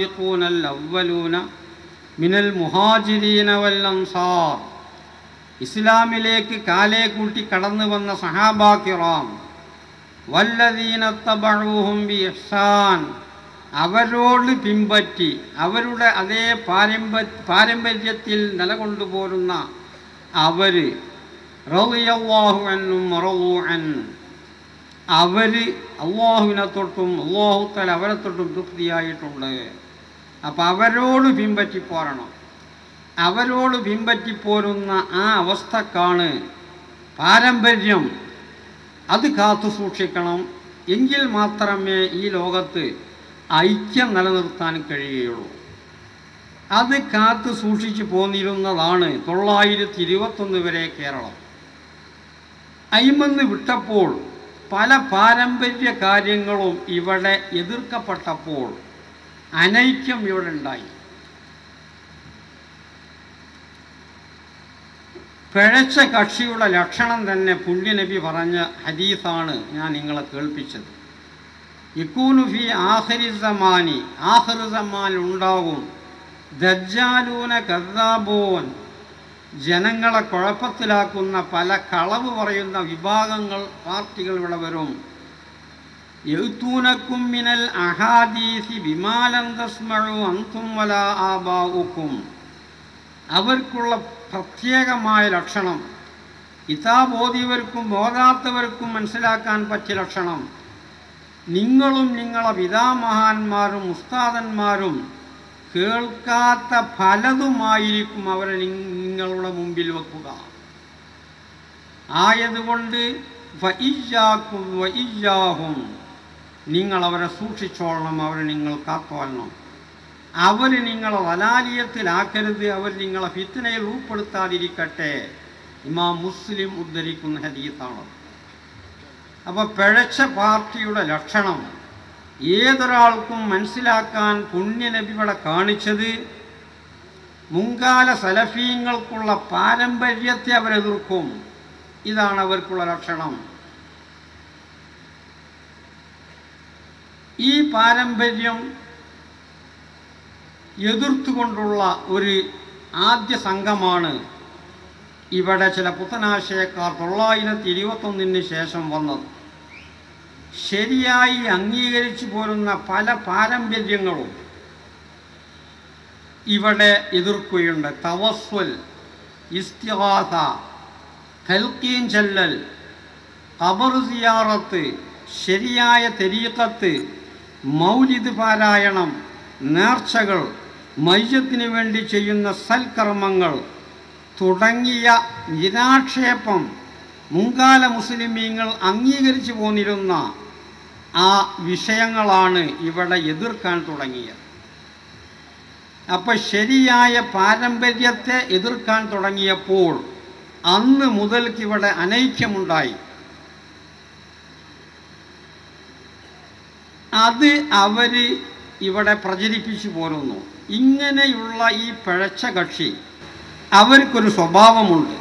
السابقون الأولون من المهاجرين والأنصار ഇസ്ലാമിലേക്ക് കാലേ കൂട്ടി കടന്നു വന്ന സഹാബാക്കിറാം വല്ലദീന തബഊഹും ബി ഇഹ്സാൻ അവരോട് പിൻപറ്റി അവരുടെ അതേ പാരമ്പ പാരമ്പര്യത്തിൽ നിലകൊണ്ടുപോരുന്ന അവർ റളിയല്ലാഹു അൻഹും വറളൂ അൻ അവർ അള്ളാഹുവിനെ തൊട്ടും അള്ളാഹുത്തൽ അവരെ തൊട്ടും തൃപ്തിയായിട്ടുണ്ട് അപ്പം അവരോട് പിൻപറ്റി പോരണം അവരോട് പിൻപറ്റി പോരുന്ന ആ അവസ്ഥക്കാണ് പാരമ്പര്യം അത് കാത്തു സൂക്ഷിക്കണം എങ്കിൽ മാത്രമേ ഈ ലോകത്ത് ഐക്യം നിലനിർത്താൻ കഴിയുകയുള്ളൂ അത് കാത്തു സൂക്ഷിച്ചു പോന്നിരുന്നതാണ് തൊള്ളായിരത്തി ഇരുപത്തൊന്ന് വരെ കേരളം അയിമെന്ന് വിട്ടപ്പോൾ പല പാരമ്പര്യ കാര്യങ്ങളും ഇവിടെ എതിർക്കപ്പെട്ടപ്പോൾ അനൈക്യം ഇവിടെ ഉണ്ടായി പിഴച്ച കക്ഷിയുടെ ലക്ഷണം തന്നെ പുണ്യനബി പറഞ്ഞ ഹദീസാണ് ഞാൻ നിങ്ങളെ കേൾപ്പിച്ചത് ഇക്കൂനു ഫി ആഖിരി സമാനി ആഖിർ സമാൻ ഉണ്ടാകും ദജ്ജാലൂന കദ്ദാബോൻ ജനങ്ങളെ കുഴപ്പത്തിലാക്കുന്ന പല കളവ് പറയുന്ന വിഭാഗങ്ങൾ പാർട്ടികൾ ഇവിടെ വരും എഴുത്തൂനക്കും മിനൽ അഹാദീസി വിമാലന്തസ്മഴു അന്തും വല ആബാവുക്കും അവർക്കുള്ള പ്രത്യേകമായ ലക്ഷണം കിതാബ് ഓതിയവർക്കും ബോധാത്തവർക്കും മനസ്സിലാക്കാൻ പറ്റിയ ലക്ഷണം നിങ്ങളും നിങ്ങളെ പിതാമഹാന്മാരും ഉസ്താദന്മാരും കേൾക്കാത്ത പലതുമായിരിക്കും അവരെ നിങ്ങ- നിങ്ങളുടെ മുമ്പിൽ വെക്കുക ആയതുകൊണ്ട് വഇയ്യാക്കും വഇയ്യാഹും നിങ്ങൾ അവരെ സൂക്ഷിച്ചോളണം അവരെ നിങ്ങൾ കാത്തോളണം അവർ നിങ്ങളെ വലാലിയത്തിലാക്കരുത് അവർ നിങ്ങളെ ഫിത്തനയിൽ ഉൾപ്പെടുത്താതിരിക്കട്ടെ ഇമാം മുസ്ലിം ഉദ്ധരിക്കുന്ന ഹദീസാണ് അപ്പോൾ പിഴച്ച പാർട്ടിയുടെ ലക്ഷണം ഏതൊരാൾക്കും മനസ്സിലാക്കാൻ പുണ്യനബി ഇവിടെ കാണിച്ചത് മുൻകാല സലഫീങ്ങൾക്കുള്ള പാരമ്പര്യത്തെ അവരെതിർക്കും ഇതാണ് അവർക്കുള്ള ലക്ഷണം ഈ പാരമ്പര്യം എതിർത്തുകൊണ്ടുള്ള ഒരു ആദ്യ സംഘമാണ് ഇവിടെ ചില പുത്തനാശയക്കാർ തൊള്ളായിരത്തി ഇരുപത്തൊന്നിന് ശേഷം വന്നത് ശരിയായി അംഗീകരിച്ചു പോരുന്ന പല പാരമ്പര്യങ്ങളും ഇവിടെ എതിർക്കുകയുണ്ട് തവസ്വൽ ഇസ്തിഹാസ കൽക്കീൻ ചെല്ലൽ ഖബർ സിയാറത്ത് ശരിയായ തെരീക്കത്ത് മൗലിദ് പാരായണം നേർച്ചകൾ മയ്യത്തിന് വേണ്ടി ചെയ്യുന്ന സൽക്കർമ്മങ്ങൾ തുടങ്ങിയ നിരാക്ഷേപം മുൻകാല മുസ്ലിമീങ്ങൾ അംഗീകരിച്ചു പോന്നിരുന്ന ആ വിഷയങ്ങളാണ് ഇവിടെ എതിർക്കാൻ തുടങ്ങിയത് അപ്പം ശരിയായ പാരമ്പര്യത്തെ എതിർക്കാൻ തുടങ്ങിയപ്പോൾ അന്ന് മുതൽക്ക് ഇവിടെ അനൈക്യമുണ്ടായി അത് അവർ ഇവിടെ പ്രചരിപ്പിച്ചു പോരുന്നു ഇങ്ങനെയുള്ള ഈ പിഴച്ച കക്ഷി അവർക്കൊരു സ്വഭാവമുണ്ട്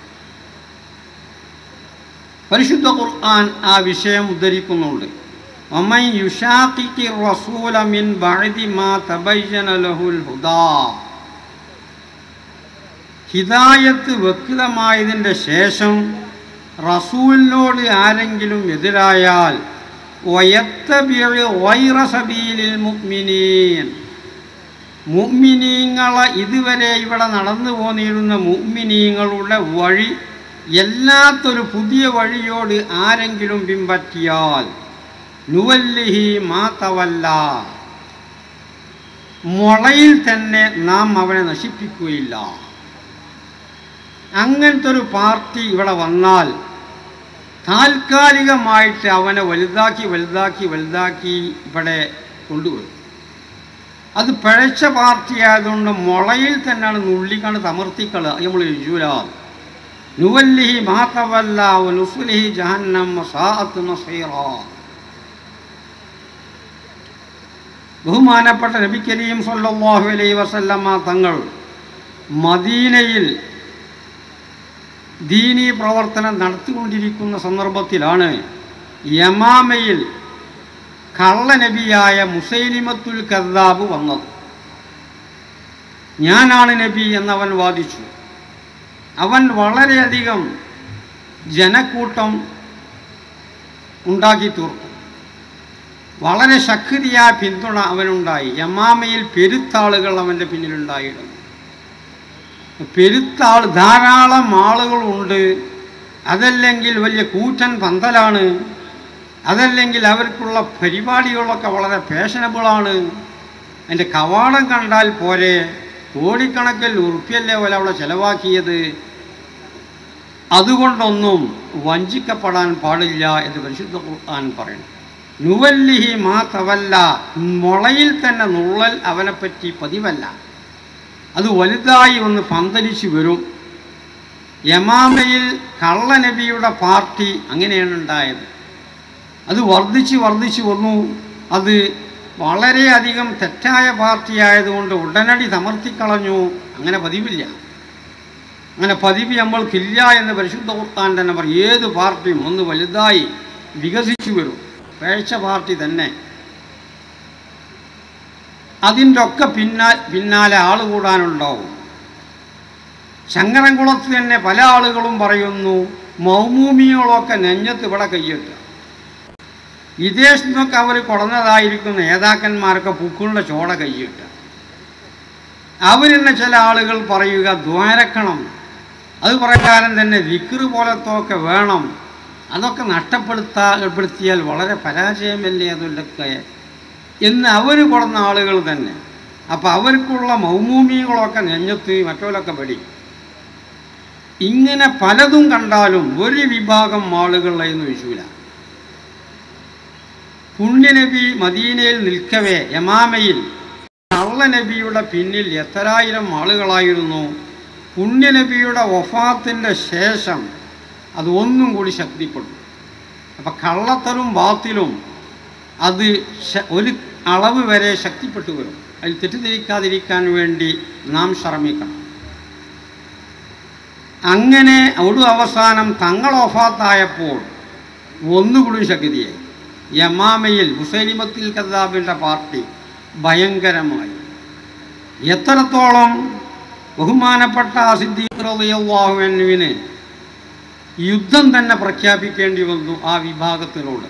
പരിശുദ്ധ ഖുർആൻ ആ വിഷയം ഉദ്ധരിക്കുന്നുണ്ട് ഒമൻ യുഷാഖിക്കി റസൂല മിൻ ബഅദി മാ തബയ്യന ലഹുൽ ഹുദാ ഹിദായത്ത് വ്യക്തമായതിൻ്റെ ശേഷം റസൂലിനോട് ആരെങ്കിലും എതിരായാൽ വയത്തബിഴ് വൈറ സബീലിൽ മുഅ്മിനീൻ മുഅ്മിനീങ്ങളെ ഇതുവരെ ഇവിടെ നടന്നു പോന്നിരുന്ന മുഅ്മിനീങ്ങളുടെ വഴി എല്ലാത്തൊരു പുതിയ വഴിയോട് ആരെങ്കിലും പിൻപറ്റിയാൽ നുവല്ലിഹി മാതവല്ല മുളയിൽ തന്നെ നാം അവനെ നശിപ്പിക്കുകയില്ല അങ്ങനത്തെ ഒരു പാർട്ടി ഇവിടെ വന്നാൽ താൽക്കാലികമായിട്ട് അവനെ വലുതാക്കി വലുതാക്കി വലുതാക്കി ഇവിടെ കൊണ്ടുവരും അത് പിഴച്ച പാർട്ടി ആയതുകൊണ്ട് മുളയിൽ തന്നെയാണ് നുള്ളിക്കാണ് തമർത്തിക്കള് നമ്മൾ രുചൂല നുവല്ലിഹി മാതവല്ല നുസുലിഹി ജഹന്നം സാഅത്ത് നസീറ ബഹുമാനപ്പെട്ട നബി കരീം സല്ലല്ലാഹു അലൈഹി വസല്ലമ തങ്ങൾ മദീനയിൽ ദീനീ പ്രവർത്തനം നടത്തിക്കൊണ്ടിരിക്കുന്ന സന്ദർഭത്തിലാണ് യമാമയിൽ കള്ളനബിയായ മുസൈലിമത്തുൽ കദ്ദാബ് വന്നത് ഞാനാണ് നബി എന്നവൻ വാദിച്ചു അവൻ വളരെയധികം ജനക്കൂട്ടം ഉണ്ടാക്കി തീർത്തു വളരെ ശക്തിയായ പിന്തുണ അവനുണ്ടായി യമാമയിൽ പെരുത്താളുകൾ അവൻ്റെ പിന്നിലുണ്ടായിരുന്നു പെരുത്താൾ ധാരാളം ആളുകളുണ്ട് അതല്ലെങ്കിൽ വലിയ കൂറ്റൻ പന്തലാണ് അതല്ലെങ്കിൽ അവർക്കുള്ള പരിപാടികളൊക്കെ വളരെ ഫാഷനബിളാണ് അതിൻ്റെ കവാടം കണ്ടാൽ പോരെ കോടിക്കണക്കിൽ ഉറുപ്പ്യല്ലേ പോലെ അവിടെ ചിലവാക്കിയത് അതുകൊണ്ടൊന്നും വഞ്ചിക്കപ്പെടാൻ പാടില്ല എന്ന് പരിശുദ്ധ ഖുർആൻ പറയുന്നു നുവല്ലിഹി മാ തവല്ല മുളയിൽ തന്നെ നുള്ളൽ അവനെപ്പറ്റി പതിവല്ല അത് വലുതായി ഒന്ന് പന്തലിച്ച് വരും യമാമയിൽ കള്ളനബിയുടെ പാർട്ടി അങ്ങനെയാണ് ഉണ്ടായത് അത് വർദ്ധിച്ച് വർദ്ധിച്ച് വന്നു അത് വളരെയധികം തെറ്റായ പാർട്ടി ആയതുകൊണ്ട് ഉടനടി സമർത്ഥിക്കളഞ്ഞു അങ്ങനെ പതിവില്ല അങ്ങനെ പതിവ് നമ്മൾക്കില്ല എന്ന് പരിശുദ്ധ ഖുർത്താൻ തന്നെ പറയും ഏത് പാർട്ടിയും ഒന്ന് വലുതായി വികസിച്ചു വരും പേഴ്ച പാർട്ടി തന്നെ അതിൻ്റെ ഒക്കെ പിന്നാ പിന്നാലെ ആൾ കൂടാനുണ്ടാവും ശങ്കരൻകുളത്ത് തന്നെ പല ആളുകളും പറയുന്നു മൗമൂമികളൊക്കെ നെഞ്ഞത്ത് ഇവിടെ കയ്യിട്ടുക വിദേശത്തു നിന്നൊക്കെ അവർ കൊടന്നതായിരിക്കും നേതാക്കന്മാരൊക്കെ പൂക്കളുടെ ചോട കൈയിട്ട് അവരെന്നെ ചില ആളുകൾ പറയുക ദ്വാരക്കണം അത് പ്രകാരം തന്നെ വിക്റ് പോലത്തൊക്കെ വേണം അതൊക്കെ നഷ്ടപ്പെടുത്താ പെടുത്തിയാൽ വളരെ പരാജയമല്ലേ അതിലൊക്കെ എന്ന് അവർ കൊടുന്ന ആളുകൾ തന്നെ അപ്പം അവർക്കുള്ള മൗമൂമികളൊക്കെ നെഞ്ഞത്ത് മറ്റോലൊക്കെ പടി ഇങ്ങനെ പലതും കണ്ടാലും ഒരു വിഭാഗം ആളുകളിലെന്ന് വിശൂല പുണ്യനബി മദീനയിൽ നിൽക്കവേ യമാമയിൽ കള്ളനബിയുടെ പിന്നിൽ എത്രായിരം ആളുകളായിരുന്നു പുണ്യനബിയുടെ വഫാത്തിൻ്റെ ശേഷം അത് ഒന്നും കൂടി ശക്തിപ്പെട്ടു അപ്പം കള്ളത്തലും ബാത്തിലും അത് ശ- ഒരു അളവ് വരെ ശക്തിപ്പെട്ടു വരും അതിൽ തെറ്റിദ്ധരിക്കാതിരിക്കാൻ വേണ്ടി നാം ശ്രമിക്കണം അങ്ങനെ ഒരു അവസാനം തങ്ങൾ ഒഫാത്തായപ്പോൾ ഒന്നുകൂടി ശക്തിയായി യമാമയിൽ മുസൈലിമത്തിൽ കദാബിൻ്റെ പാർട്ടി ഭയങ്കരമായി എത്രത്തോളം ബഹുമാനപ്പെട്ട സിദ്ദീഖ്ലാഹുവിന് യുദ്ധം തന്നെ പ്രഖ്യാപിക്കേണ്ടി വന്നു ആ വിഭാഗത്തിനോട്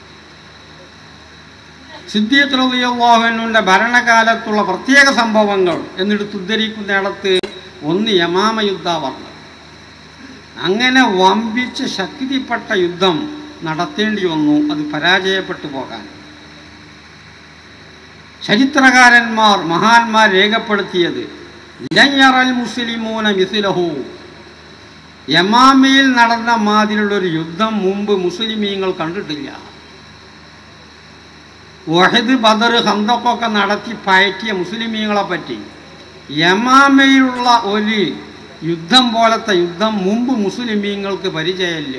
സിദ്ദീഖ് റളിയല്ലാഹുവിൻ്റെ ഭരണകാലത്തുള്ള പ്രത്യേക സംഭവങ്ങൾ എന്നിട്ട് ഉദ്ധരിക്കുന്നിടത്ത് ഒന്ന് യമാമ യുദ്ധമാണ് അങ്ങനെ വമ്പിച്ച് ശക്തിപ്പെട്ട യുദ്ധം നടത്തേണ്ടി വന്നു അത് പരാജയപ്പെട്ടു പോകാൻ ചരിത്രകാരന്മാർ മഹാന്മാർ രേഖപ്പെടുത്തിയത് ലഞ്ഞറൽ മുസ്ലിമൂന മിസിലഹു യമാമയിൽ നടന്ന മാതിരിയുള്ളൊരു യുദ്ധം മുമ്പ് മുസ്ലിമീങ്ങൾ കണ്ടിട്ടില്ല വഹദ് ബദർ ഹന്തക്കൊക്കെ നടത്തി പയറ്റിയ മുസ്ലിമീങ്ങളെ പറ്റി യമാമയിലുള്ള ഒരു യുദ്ധം പോലത്തെ യുദ്ധം മുമ്പ് മുസ്ലിമീങ്ങൾക്ക് പരിചയമില്ല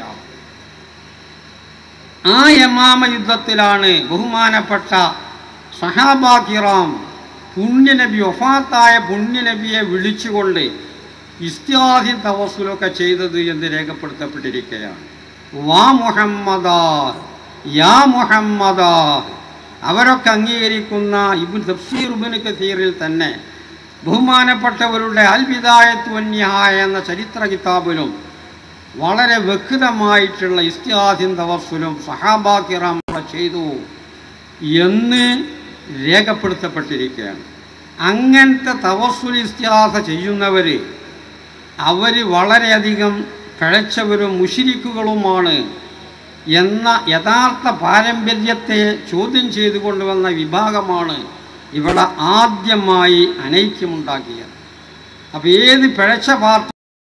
ആ യമാമ യുദ്ധത്തിലാണ് ബഹുമാനപ്പെട്ട സഹാബാക്കിറാം പുണ്യനബി ഒഫാത്തായ പുണ്യനബിയെ വിളിച്ചുകൊണ്ട് ഇസ്തിഹാസിൻ തവസുലൊക്കെ ചെയ്തത് എന്ന് രേഖപ്പെടുത്തപ്പെട്ടിരിക്കുകയാണ് വാ മുഹമ്മദാ യാ മുഹമ്മദാ അവരൊക്കെ അംഗീകരിക്കുന്ന ഇബുൻ തഫ്സീർ ഉബിന് കസീറിൽ തന്നെ ബഹുമാനപ്പെട്ടവരുടെ അൽ വിദായത്ത് വന്യഹായ എന്ന ചരിത്ര കിതാബിലും വളരെ വ്യക്തമായിട്ടുള്ള ഇസ്തിഹാസിൻ തവസ്സുലും സഹാബാക്കിറാം ചെയ്തു എന്ന് രേഖപ്പെടുത്തപ്പെട്ടിരിക്കുകയാണ് അങ്ങനത്തെ തവസ്സുൽ ഇസ്തിഹാസ ചെയ്യുന്നവർ അവർ വളരെയധികം പിഴച്ചവരും മുഷിരിക്കുകളുമാണ് എന്ന യഥാർത്ഥ പാരമ്പര്യത്തെ ചോദ്യം ചെയ്തുകൊണ്ടുവന്ന വിഭാഗമാണ് ഇവിടെ ആദ്യമായി അനൈക്യമുണ്ടാക്കിയത് അപ്പോൾ ഏത് പിഴച്ച പാർട്ടി